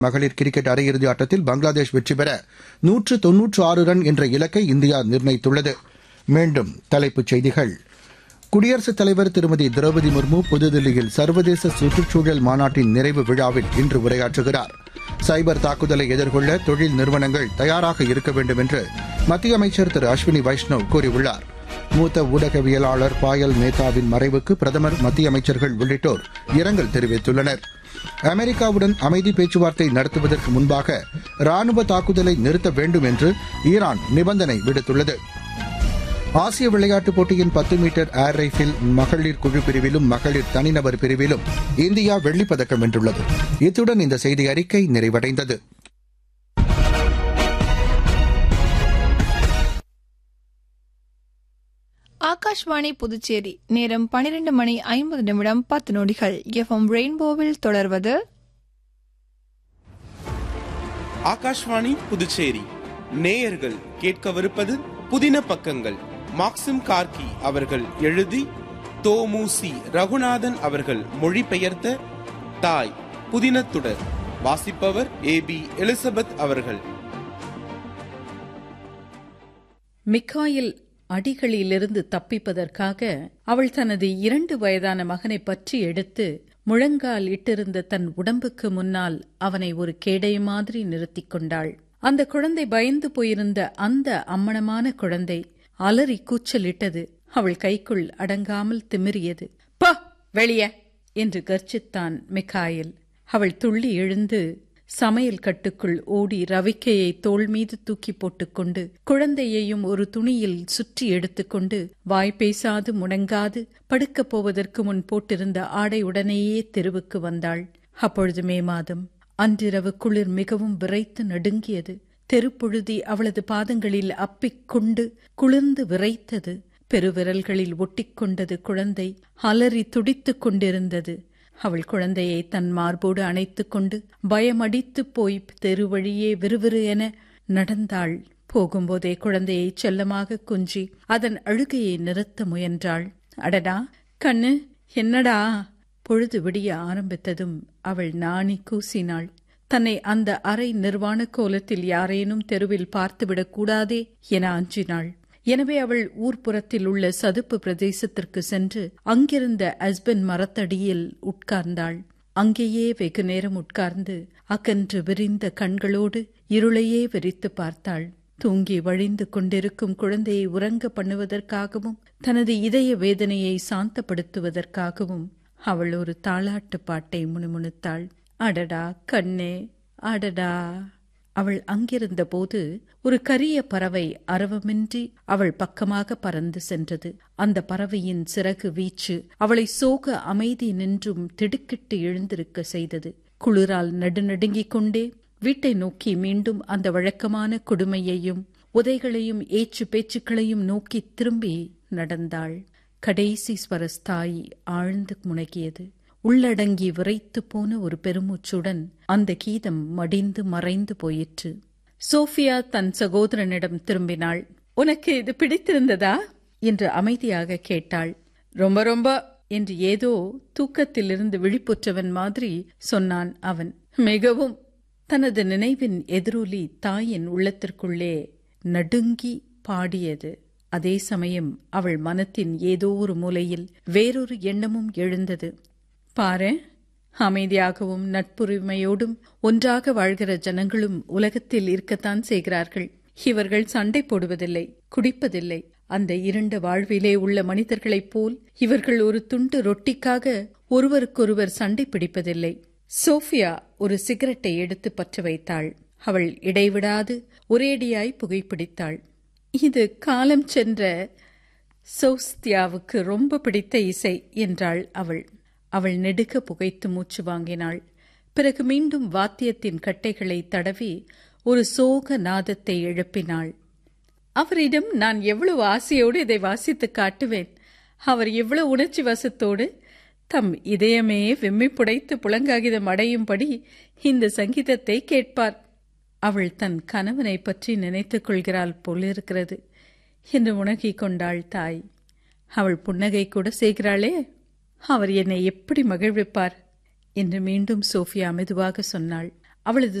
மகளிர் கிரிக்கெட் அரையிறுதி ஆட்டத்தில் பங்களாதேஷ் வெற்றி பெற நூற்று தொன்னூற்று ஆறு ரன் என்ற இலக்கை இந்தியா நிர்ணயித்துள்ளது மீண்டும் தலைப்புச் செய்திகள் குடியரசுத் தலைவர் திருமதி திரௌபதி முர்மு புதுதில்லியில் சர்வதேச சுற்றுச்சூழல் மாநாட்டின் நிறைவு விழாவில் இன்று உரையாற்றுகிறார் சைபர் தாக்குதலை எதிர்கொள்ள தொழில் நிறுவனங்கள் தயாராக இருக்க வேண்டும் என்று மத்திய அமைச்சர் திரு அஸ்வினி வைஷ்ணவ் கூறியுள்ளார் மூத்த ஊடகவியலாளர் பாயல் மேத்தாவின் மறைவுக்கு பிரதமர் மத்திய அமைச்சர்கள் உள்ளிட்டோர் இரங்கல் தெரிவித்துள்ளனர் அமெரிக்காவுடன் அமைதி பேச்சுவார்த்தை நடத்துவதற்கு முன்பாக ராணுவ தாக்குதலை நிறுத்த வேண்டும் என்று ஈரான் நிபந்தனை விடுத்துள்ளது ஆசிய விளையாட்டுப் போட்டியின் பத்து மீட்டர் ஏர் ரைஃபிள் மகளிர் குழு பிரிவிலும் மகளிர் தனிநபர் பிரிவிலும் இந்தியா வெள்ளிப்பதக்கம் வென்றுள்ளது இத்துடன் இந்த செய்தி அறிக்கை நிறைவடைந்தது ஆகாஷ்வாணி புதுச்சேரி நேரம் பனிரெண்டு மணி ஐம்பது நிமிடம் பத்து நொடிகள் எஃப்எம் ரெயின்போவில் தொடர்வது ஆகாஷ்வாணி புதுச்சேரி நேயர்கள் கேட்கவிருப்பது புதின பக்கங்கள் மாக்சிம் கார்கி அவர்கள் எழுதி தோமுசி ரகுநாதன் அவர்கள் மொழிபெயர்த்த தாய் புதினத்துடர் வாசிப்பவர் ஏ பி எலிசபெத் அவர்கள் மிக்காயில் அடிகளிலிருந்து தப்பிப்பதற்காக அவள் தனது இரண்டு வயதான மகனை பற்றி எடுத்து முழங்கால் இட்டிருந்த தன் உடம்புக்கு முன்னால் அவனை ஒரு கேடய மாதிரி நிறுத்திக் கொண்டாள் அந்த குழந்தை பயந்து போயிருந்த அந்த அம்மணமான குழந்தை அலறி கூச்சலிட்டது அவள் கைக்குள் அடங்காமல் திமிரியது ப வெளிய என்று கர்ச்சித்தான் மிக்காயில் அவள் துள்ளி எழுந்து சமையல் கட்டுக்குள் ஓடி ரவிக்கையை தோள் மீது தூக்கி போட்டுக்கொண்டு குழந்தையையும் ஒரு துணியில் சுற்றி எடுத்துக்கொண்டு வாய் பேசாது முடங்காது படுக்கப் போவதற்கு முன் போட்டிருந்த ஆடையுடனேயே தெருவுக்கு வந்தாள் அப்பொழுது மே மாதம் அன்றிரவு குளிர் மிகவும் விரைத்து நடுங்கியது தெருப்பொழுதி அவளது பாதங்களில் அப்பிக் கொண்டு குளிர்ந்து விரைத்தது பெருவிரல்களில் ஒட்டிக்கொண்டது குழந்தை அலறி துடித்துக் கொண்டிருந்தது அவள் குழந்தையை தன் மார்போடு அணைத்துக் கொண்டு பயமடித்து போய் தெரு வழியே விறுவிறு என நடந்தாள் போகும்போதே குழந்தையை செல்லமாக குஞ்சி அதன் அழுகையை நிறுத்த முயன்றாள் அடடா கண்ணு என்னடா பொழுது விடிய ஆரம்பித்ததும் அவள் நாணி கூசினாள் தன்னை அந்த அரை நிர்வாண கோலத்தில் யாரேனும் தெருவில் பார்த்துவிடக் கூடாதே என அஞ்சினாள் எனவே அவள் ஊர்ப்புறத்தில் உள்ள சதுப்பு பிரதேசத்திற்கு சென்று அங்கிருந்த அஸ்பன் மரத்தடியில் உட்கார்ந்தாள் அங்கேயே வெகு நேரம் உட்கார்ந்து அகன்று விரிந்த கண்களோடு இருளையே விரித்து பார்த்தாள் தூங்கி வழிந்து கொண்டிருக்கும் குழந்தையை உறங்க பண்ணுவதற்காகவும் தனது இதய வேதனையை சாந்தப்படுத்துவதற்காகவும் அவள் ஒரு தாளாட்டு பாட்டை முணுமுணுத்தாள் அடடா கண்ணே அடடா அவள் அங்கிருந்த போது ஒரு கரிய பறவை அரவமின்றி அவள் பக்கமாக பறந்து சென்றது அந்த பறவையின் சிறகு வீச்சு அவளை சோக அமைதி நின்றும் திடுக்கிட்டு எழுந்திருக்க செய்தது குளிரால் நடுநடுங்கிக் கொண்டே வீட்டை நோக்கி மீண்டும் அந்த வழக்கமான கொடுமையையும் உதைகளையும் ஏச்சு பேச்சுக்களையும் நோக்கி திரும்பி நடந்தாள் கடைசி ஸ்வரஸ்தாயி ஆழ்ந்து முனகியது உள்ளடங்கி விரைத்து போன ஒரு பெருமூச்சுடன் அந்த கீதம் மடிந்து மறைந்து போயிற்று சோஃபியா தன் சகோதரனிடம் திரும்பினாள் உனக்கு இது பிடித்திருந்ததா என்று அமைதியாக கேட்டாள் ரொம்ப ரொம்ப என்று ஏதோ தூக்கத்திலிருந்து விழிப்புற்றவன் மாதிரி சொன்னான் அவன் மிகவும் தனது நினைவின் எதிரொலி தாயின் உள்ளத்திற்குள்ளே நடுங்கி பாடியது அதே சமயம் அவள் மனத்தின் ஏதோ ஒரு மூலையில் வேறொரு எண்ணமும் எழுந்தது பாரு அமைதியாகவும் நட்புரிமையோடும் ஒன்றாக வாழ்கிற ஜனங்களும் உலகத்தில் இருக்கத்தான் செய்கிறார்கள் இவர்கள் சண்டை போடுவதில்லை குடிப்பதில்லை அந்த இருண்ட வாழ்விலே உள்ள மனிதர்களைப் போல் இவர்கள் ஒரு துண்டு ரொட்டிக்காக ஒருவருக்கொருவர் சண்டை பிடிப்பதில்லை சோஃபியா ஒரு சிகரெட்டை எடுத்து பற்ற வைத்தாள் அவள் இடைவிடாது ஒரேடியாய் புகைப்பிடித்தாள் இது காலம் சென்ற சௌஸ்தியாவுக்கு ரொம்ப பிடித்த இசை என்றாள் அவள் அவள் நெடுக புகைத்து மூச்சு வாங்கினாள் பிறகு மீண்டும் வாத்தியத்தின் கட்டைகளை தடவி ஒரு சோக நாதத்தை எழுப்பினாள் அவரிடம் நான் எவ்வளவு ஆசையோடு இதை வாசித்து காட்டுவேன் அவர் எவ்வளவு உணர்ச்சி வசத்தோடு தம் இதயமே வெம்மி புடைத்து புலங்காகிதம் அடையும்படி இந்த சங்கீதத்தை கேட்பார் அவள் தன் கணவனை பற்றி நினைத்துக் கொள்கிறாள் போலிருக்கிறது என்று உணகிக் கொண்டாள் தாய் அவள் புன்னகை கூட செய்கிறாளே அவர் என்னை எப்படி மகிழ்விப்பார் என்று மீண்டும் சோஃபியா மெதுவாக சொன்னாள் அவளது